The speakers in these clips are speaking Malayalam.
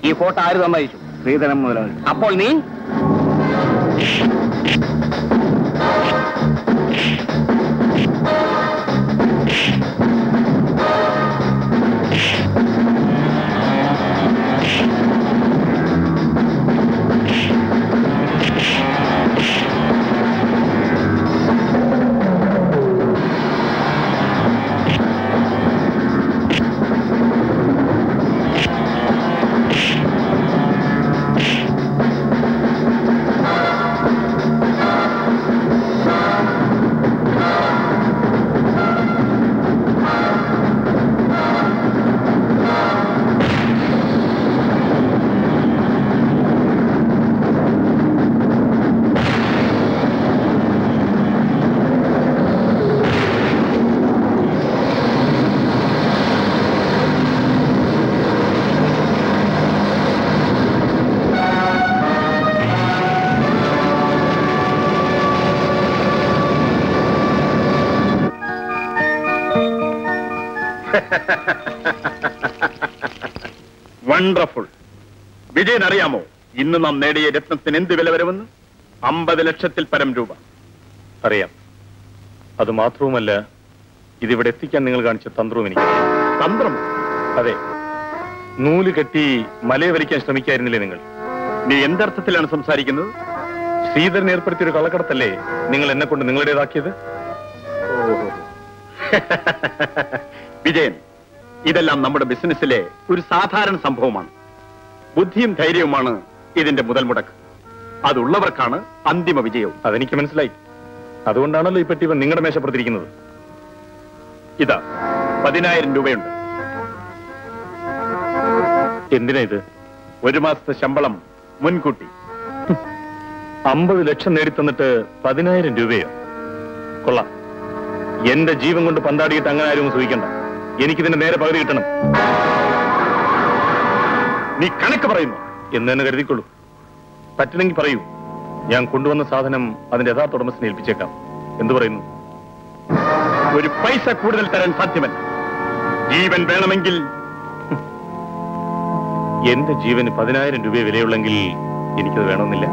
ഈ ഫോട്ടോ ആര് സമ്മതിച്ചു ശ്രീധരൻ മുതലാളി അപ്പോൾ നീ വണ്ടർഫുൾ വിജയൻ അറിയാമോ ഇന്ന് നാം നേടിയ രത്നത്തിന് എന്ത് വില വരുമെന്ന് അമ്പത് ലക്ഷത്തിൽ പരം രൂപ അറിയാം അത് മാത്രവുമല്ല ഇതിവിടെ എത്തിക്കാൻ നിങ്ങൾ കാണിച്ച തന്ത്രവും എനിക്ക് തന്ത്രം അതെ നൂല് കെട്ടി മലയെ വലിക്കാൻ ശ്രമിക്കായിരുന്നില്ലേ നിങ്ങൾ നീ എന്തർത്ഥത്തിലാണ് സംസാരിക്കുന്നത് ശ്രീധരൻ ഏർപ്പെടുത്തിയ ഒരു കള്ളക്കടത്തല്ലേ നിങ്ങൾ എന്നെ കൊണ്ട് നിങ്ങളുടേതാക്കിയത് വിജയൻ ഇതെല്ലാം നമ്മുടെ ബിസിനസ്സിലെ ഒരു സാധാരണ സംഭവമാണ് ബുദ്ധിയും ധൈര്യവുമാണ് ഇതിന്റെ മുതൽ മുടക്ക് അതുള്ളവർക്കാണ് അന്തിമ വിജയവും അതെനിക്ക് മനസ്സിലായി അതുകൊണ്ടാണല്ലോ ഈ പെട്ടി ഇവൻ നിങ്ങളുടെ മേശപ്പുറത്തിരിക്കുന്നത് ഇതാ പതിനായിരം രൂപയുണ്ട് എന്തിനാ ഇത് ഒരു മാസത്തെ ശമ്പളം മുൻകൂട്ടി അമ്പത് ലക്ഷം നേടിത്തന്നിട്ട് പതിനായിരം രൂപയോ കൊള്ളാം എന്റെ ജീവൻ കൊണ്ട് പന്താടിയിട്ട് അങ്ങനെ ആരും സൂഹിക്കണ്ട എനിക്കിതിന്റെ നേരെ പകുതി കിട്ടണം നീ കണക്ക് പറയുന്നു എന്ന് തന്നെ കരുതിക്കൊള്ളൂ പറ്റില്ലെങ്കിൽ പറയൂ ഞാൻ കൊണ്ടുവന്ന സാധനം അതിന്റെ യഥാർത്ഥ ഉടമസ്ഥനെ ഏൽപ്പിച്ചേക്കാം എന്തു പറയുന്നു ഒരു പൈസ കൂടുതൽ തരാൻ സാധ്യമല്ല ജീവൻ വേണമെങ്കിൽ എന്റെ ജീവന് പതിനായിരം രൂപ വിലയുള്ളെങ്കിൽ എനിക്കത് വേണമെന്നില്ല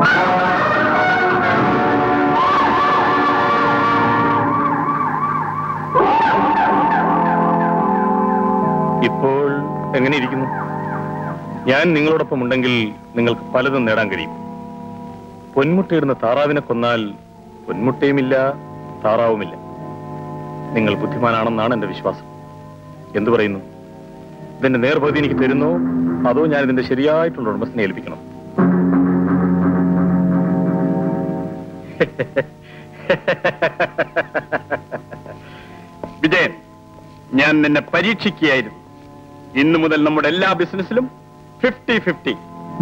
ഇപ്പോൾ എങ്ങനെ ഇരിക്കുന്നു ഞാൻ നിങ്ങളോടൊപ്പം ഉണ്ടെങ്കിൽ നിങ്ങൾക്ക് പലതും നേടാൻ കഴിയും പൊന്മുട്ടയിടുന്ന താറാവിനെ കൊന്നാൽ പൊന്മുട്ടയുമില്ല താറാവുമില്ല നിങ്ങൾ ബുദ്ധിമാനാണെന്നാണ് എന്റെ വിശ്വാസം എന്തു പറയുന്നു ഇതിന്റെ നേർപകുതി എനിക്ക് തരുന്നോ അതോ ഞാൻ ഇതിന്റെ ശരിയായിട്ടുള്ള ഉടമസ്ഥനെ ഏൽപ്പിക്കണം വിജയൻ ഞാൻ നിന്നെ പരീക്ഷിക്കുകയായിരുന്നു ഇന്നു മുതൽ നമ്മുടെ എല്ലാ ബിസിനസ്സിലും ഫിഫ്റ്റി ഫിഫ്റ്റി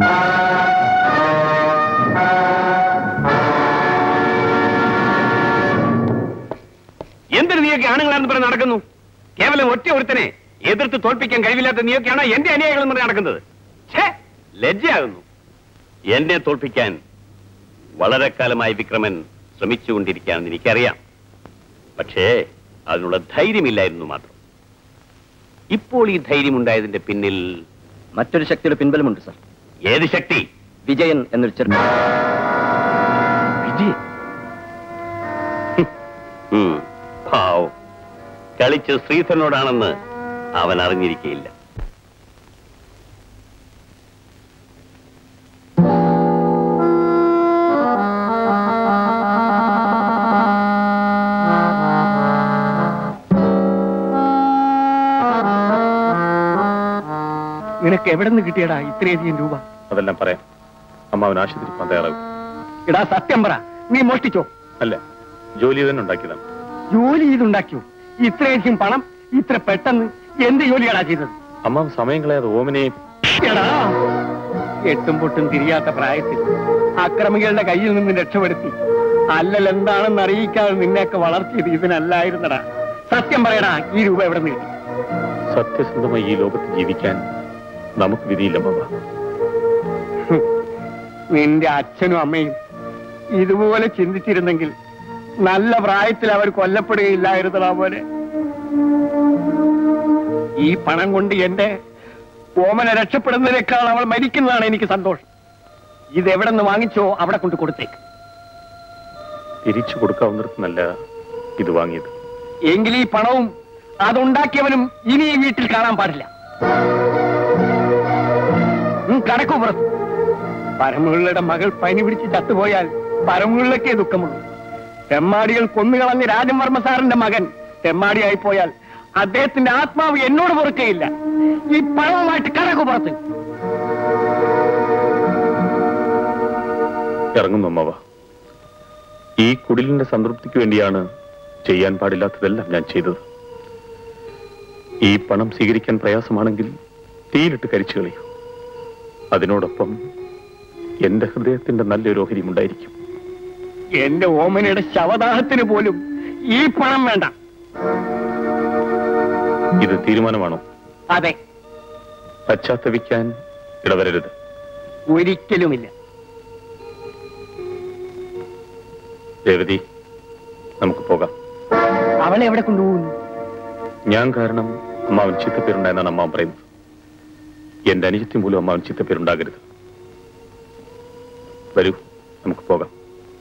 എന്തൊരു നീയൊക്കെ ആണുങ്ങളാണെന്ന് പറഞ്ഞ് നടക്കുന്നു കേവലം ഒറ്റ ഒരുത്തനെ എതിർത്ത് തോൽപ്പിക്കാൻ കഴിവില്ലാത്ത നീയൊക്കെയാണ് എന്റെ അനുയായികൾ എന്ന് പറഞ്ഞ് നടക്കുന്നത് ഛേ ലജ്ജയാകുന്നു എന്നെ തോൽപ്പിക്കാൻ വളരെ കാലമായി വിക്രമൻ ശ്രമിച്ചുകൊണ്ടിരിക്കുകയാണെന്ന് എനിക്കറിയാം പക്ഷേ അതിനുള്ള ധൈര്യമില്ലായിരുന്നു മാത്രം ഇപ്പോൾ ഈ ധൈര്യമുണ്ടായതിന്റെ പിന്നിൽ മറ്റൊരു ശക്തിയുടെ പിൻബലമുണ്ട് സർ ഏത് ശക്തി വിജയൻ എന്നൊരു ചെറുപ്പം വിജയൻ ഉം, പാവം കളിച്ച് ശ്രീധരനോടാണെന്ന് അവൻ അറിഞ്ഞിരിക്കയില്ല നിനക്ക് എവിടെ നിന്ന് കിട്ടിയടാ ഇത്രയധികം രൂപ അതെല്ലാം പറയാം അമ്മാവൻ ആശുപത്രി പോകാൻ തയ്യാറാകും എടാ സത്യം പറ നീ മോഷ്ടിച്ചോ അല്ല ജോലി തന്നെ ഉണ്ടാക്കിയതാണ് ജോലി ചെയ്തുണ്ടാക്കിയോ ഇത്രയധികം പണം ഇത്ര പെട്ടെന്ന് എന്ത് ജോലിയാടാ ചെയ്തത് അമ്മാവൻ സമയം കളയാതെ ഓമനെ എടാ എട്ടും പൊട്ടും തിരിയാത്ത പ്രായത്തിൽ അക്രമികളുടെ കയ്യിൽ നിന്ന് രക്ഷപ്പെടുത്തി അല്ലൽ എന്താണെന്ന് അറിയിക്കാതെ നിന്നെയൊക്കെ വളർത്തിയത് ഇതിനല്ലായിരുന്നടാ സത്യം പറയടാ ഈ രൂപ എവിടെ നിന്ന് കിട്ടി സത്യസന്ധമായി ഈ ലോകത്ത് ജീവിക്കാൻ നമുക്ക് വിധിയില്ല ബാബ നിന്റെ അച്ഛനും അമ്മയും ഇതുപോലെ ചിന്തിച്ചിരുന്നെങ്കിൽ നല്ല പ്രായത്തിൽ അവർ കൊല്ലപ്പെടുകയില്ലായിരുന്നടാ പോലെ ഈ പണം കൊണ്ട് എന്റെ ഓമന രക്ഷപ്പെടുന്നതിനേക്കാൾ അവൾ മരിക്കുന്നതാണ് എനിക്ക് സന്തോഷം ഇത് എവിടെ നിന്ന് വാങ്ങിച്ചോ അവിടെ കൊണ്ട് കൊടുത്തേക്ക് തിരിച്ചു കൊടുക്കാവുന്നിടത്തുനിന്നല്ല ഇത് വാങ്ങിയത് എങ്കിൽ ഈ പണവും അതുണ്ടാക്കിയവനും ഇനി ഈ വീട്ടിൽ കാണാൻ പാടില്ല ഉം, കടക്കു പുറത്ത് പരമുള്ളയുടെ മകൾ പനി പിടിച്ച് ചത്തുപോയാൽ പരമുള്ളക്കേ ദുഃഖമുള്ളൂ തെമ്മാടികൾ കൊന്നുകളഞ്ഞ രാജവർമ്മ സാറിന്റെ മകൻ തെമ്മാടിയായി പോയാൽ അദ്ദേഹത്തിന്റെ ആത്മാവ് എന്നോട് പൊറുക്കയില്ല ഈ പണവുമായിട്ട് കടക്കു പുറത്ത് ഇറങ്ങുന്നു അമ്മവ ഈ കുടിലിന്റെ സംതൃപ്തിക്ക് വേണ്ടിയാണ് ചെയ്യാൻ പാടില്ലാത്തതെല്ലാം ഞാൻ ചെയ്തത് ഈ പണം സ്വീകരിക്കാൻ പ്രയാസമാണെങ്കിൽ തീയിലിട്ട് കരിച്ചു കളയൂ അതിനോടൊപ്പം എന്റെ ഹൃദയത്തിന്റെ നല്ലൊരു ഓഹരിയും ഉണ്ടായിരിക്കും എന്റെ ഓമനയുടെ ശവദാഹത്തിന് പോലും ഈ പണം വേണ്ട ഇത് തീരുമാനമാണോ അതെ പശ്ചാത്തപിക്കാൻ ഇടവരരുത് ഒരിക്കലുമില്ല രേവതി നമുക്ക് പോകാം അവളെ എവിടെ കൊണ്ടുപോകുന്നു ഞാൻ കാരണം അമ്മാവൻ ചിത്തപ്പേരുണ്ടായെന്നാണ് അമ്മാവൻ പറയുന്നത് എന്റെ അനുജത്തി മൂലം അമ്മാവൻ ചിത്തപ്പേരുണ്ടാകരുത് വരൂ നമുക്ക് പോകാം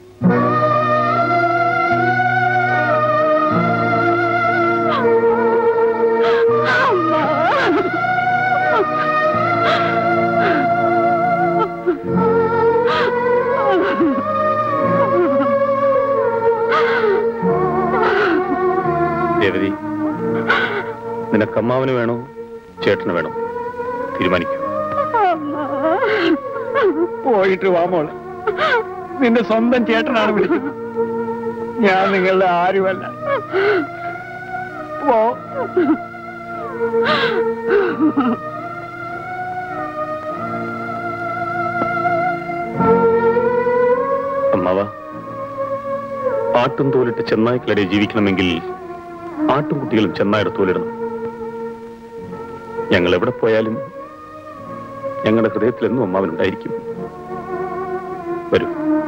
രേവതി നിനക്ക് അമ്മാവന് വേണോ ചേട്ടന് വേണോ തീരുമാനിക്കൂ പോയിട്ട് വാ മോളെ നിന്റെ സ്വന്തം ചേട്ടനാണ് വിളിച്ചത് ഞാൻ നിങ്ങളുടെ ആരുമല്ല പോ അമ്മാവ ആട്ടും തോലിട്ട് ചെന്നായ്ക്കളെ ജീവിക്കണമെങ്കിൽ ആട്ടും കുട്ടികളും ചെന്നായുടെ തോലിടണം ഞങ്ങൾ എവിടെ പോയാലും ഞങ്ങളുടെ ഹൃദയത്തിൽ എന്നും അമ്മാവനുണ്ടായിരിക്കും വരൂ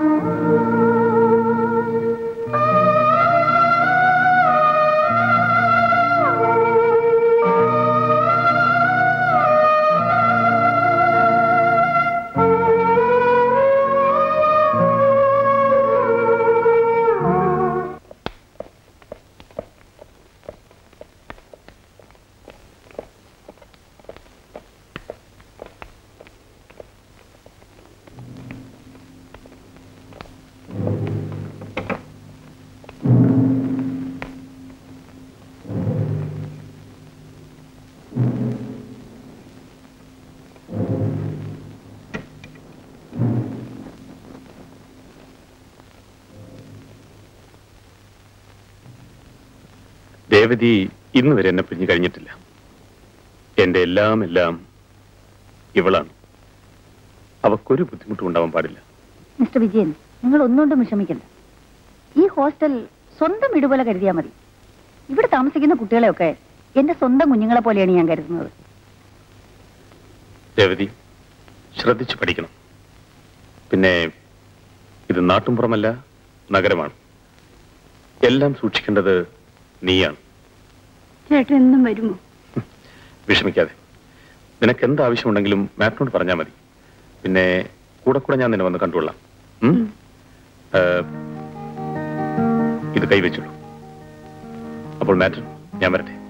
രേവതി ഇന്ന് വരെ എന്നെ പിരിഞ്ഞു കഴിഞ്ഞിട്ടില്ല എന്റെ എല്ലാം എല്ലാം ഇവളാണ് അവക്കൊരു ബുദ്ധിമുട്ടും ഉണ്ടാവാൻ പാടില്ല മിസ്റ്റർ വിജയൻ നിങ്ങൾ ഒന്നുകൊണ്ടും വിഷമിക്കണ്ട ഈ ഹോസ്റ്റൽ സ്വന്തം വീട് പോലെ കരുതിയാൽ മതി ഇവിടെ താമസിക്കുന്ന കുട്ടികളെയൊക്കെ എന്റെ സ്വന്തം കുഞ്ഞുങ്ങളെ പോലെയാണ് ഞാൻ കരുതുന്നത് രേവതി ശ്രദ്ധിച്ചു പഠിക്കണം പിന്നെ ഇത് നാട്ടുംപുറമല്ല നഗരമാണ് എല്ലാം സൂക്ഷിക്കേണ്ടത് നീയാണ് ചേട്ടൻ എന്നും വരുമോ വിഷമിക്കാതെ നിനക്ക് എന്ത് ആവശ്യമുണ്ടെങ്കിലും മാറ്റിനോട് പറഞ്ഞാൽ മതി പിന്നെ കൂടെ കൂടെ ഞാൻ നിന്നെ വന്ന് കണ്ടുകൊള്ളാം ഉം? ഏ, ഇത് കൈവച്ചുള്ളൂ അപ്പോൾ മാറ്റൻ ഞാൻ വരട്ടെ